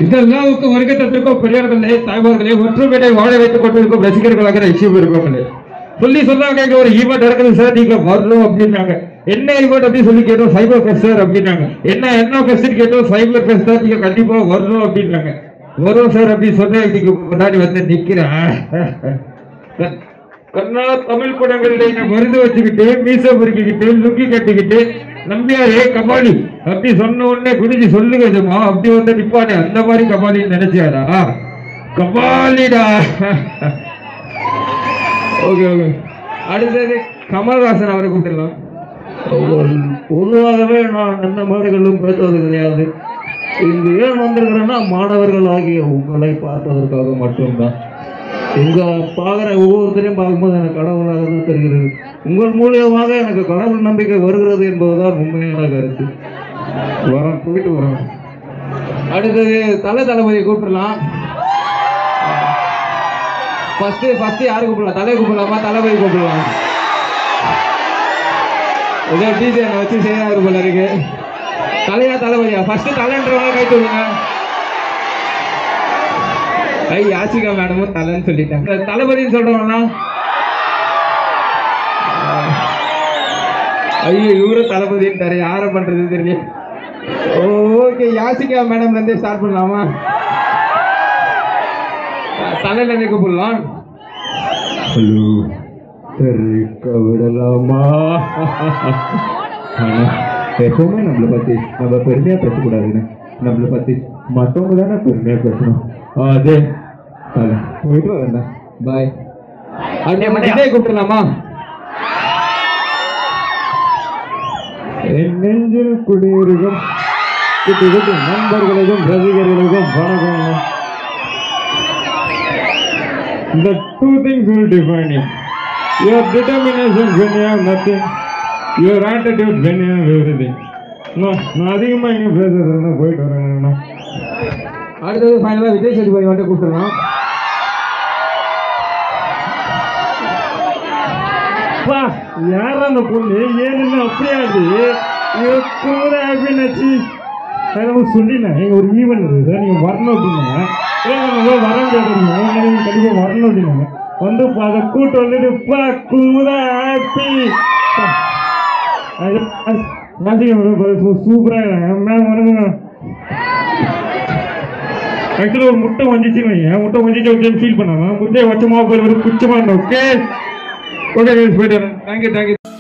இதெல்லாவுக்கு வருகத்திற்கும் பெரியார்களே தாய்மார்களே ஒற்றுமையை வாழ வைத்துக் கொண்டிருக்கும் ரசிகர்களாக நிச்சயம் இருக்கவங்களே சொல்லி சொன்னாங்க இங்க ஒரு ஈவெண்ட் நடக்குது சார் நீங்க வரணும் அப்படின்னாங்க என்ன ஈவெண்ட் அப்படின்னு சொல்லி கேட்டோம் சைபர் ஃபெஸ்ட் சார் அப்படின்னாங்க என்ன என்ன ஃபெஸ்ட் கேட்டோம் சைபர் ஃபெஸ்ட் தான் நீங்க கண்டிப்பா வரணும் அப்படின்னாங்க வரும் சார் அப்படின்னு சொன்னா இன்னைக்கு முன்னாடி வந்து நிக்கிறேன் கர்நாடக தமிழ் படங்கள்ல நான் மருந்து வச்சுக்கிட்டு மீச முறுக்கிக்கிட்டு லுங்கி கட்டிக்கிட்டு நம்பியாரே கபாலி அப்படி சொன்ன உடனே குடிஞ்சு சொல்லுங்க ஜமா அப்படி வந்து நிப்பானே அந்த மாதிரி கபாலின்னு நினைச்சியாரா கபாலிடா ஓகே ஓகே அடுத்தது கமல்ஹாசன் அவரை கூப்பிடலாம் பொதுவாகவே நான் எந்த மேடைகளிலும் பேசுவது கிடையாது இங்கு ஏன் வந்திருக்கிறேன்னா மாணவர்கள் ஆகிய உங்களை பார்ப்பதற்காக மட்டும்தான் இங்க பார்க்குற ஒவ்வொருத்தரையும் பார்க்கும்போது எனக்கு கடவுளாக தான் தெரிகிறது உங்கள் மூலியமாக எனக்கு கடவுள் நம்பிக்கை வருகிறது என்பதுதான் உண்மையான கருத்து வரோம் போயிட்டு வரோம் அடுத்தது தலை தளபதி கூப்பிடலாம் ஃபர்ஸ்ட் ஃபர்ஸ்ட் யாரு கூப்பிடலாம் தலை கூப்பிடலாமா தளபதி கூப்பிடலாம் ஏதோ டிஜே வச்சு செய்யறாரு போல இருக்கு தலையா தளபதியா ஃபர்ஸ்ட் தலைன்றவங்க கை தூக்குங்க கை யாசிகா மேடமும் தலைன்னு சொல்லிட்டாங்க தளபதின்னு சொல்றவங்களா ஐயோ இவரு தளபதின்ட்டாரு யாரை பண்றது தெரியல ஓகே யாசிகா மேடம்ல இருந்தே ஸ்டார்ட் பண்ணலாமா தலையில இருந்து கூப்பிடலாம் ஹலோ தெரிவிக்க விடலாமா ஆனா, எப்பவுமே நம்மளை பத்தி நம்ம பெருமையா பேசக்கூடாதுன்னு நம்மளை பத்தி மற்றவங்க தானே பெருமையா பேசணும் அதே தலை போயிட்டு வரேன் பாய் அப்படியே விஜய் கூப்பிடலாமா என் நெஞ்சில் குடியிருக்கும் குட்டி குட்டி நண்பர்களுக்கும் ரசிகர்களுக்கும் வணக்கம் The two things will define you. Your determination when you have nothing, your attitude when you have everything. No, நான் அதிகமாக இங்கே பேசுறதுன்னா போயிட்டு வரேன் அடுத்தது ஃபைனலா விஜய் சேதுபதி மட்டும் கூப்பிடலாம் பா யார் அந்த பொண்ணு ஏன்னு அப்படியே அது கூட ஹாப்பினச்சு நான் சொல்லினேன் எங்கள் ஒரு ஈவெண்ட் இருக்குது சார் நீங்கள் வரணும் அப்படின்னாங்க ஏன் வர முடியாது நீங்கள் கண்டிப்பாக வரணும் அப்படின்னாங்க வந்து அதை கூட்டு வந்துட்டு பா குமுதா ஹாப்பி சூப்பராக மேம் வணங்க ஆக்சுவலாக ஒரு முட்டை வந்துச்சுன்னு வைங்க முட்டை வந்துச்சு ஓகேன்னு ஃபீல் பண்ணாங்க முட்டையை வச்ச மொபைல் ஒரு குச்சமாக இருந்தோம் ஓகே ஓகே போயிட்டு வரேன் தேங்க்யூ தேங்க்யூ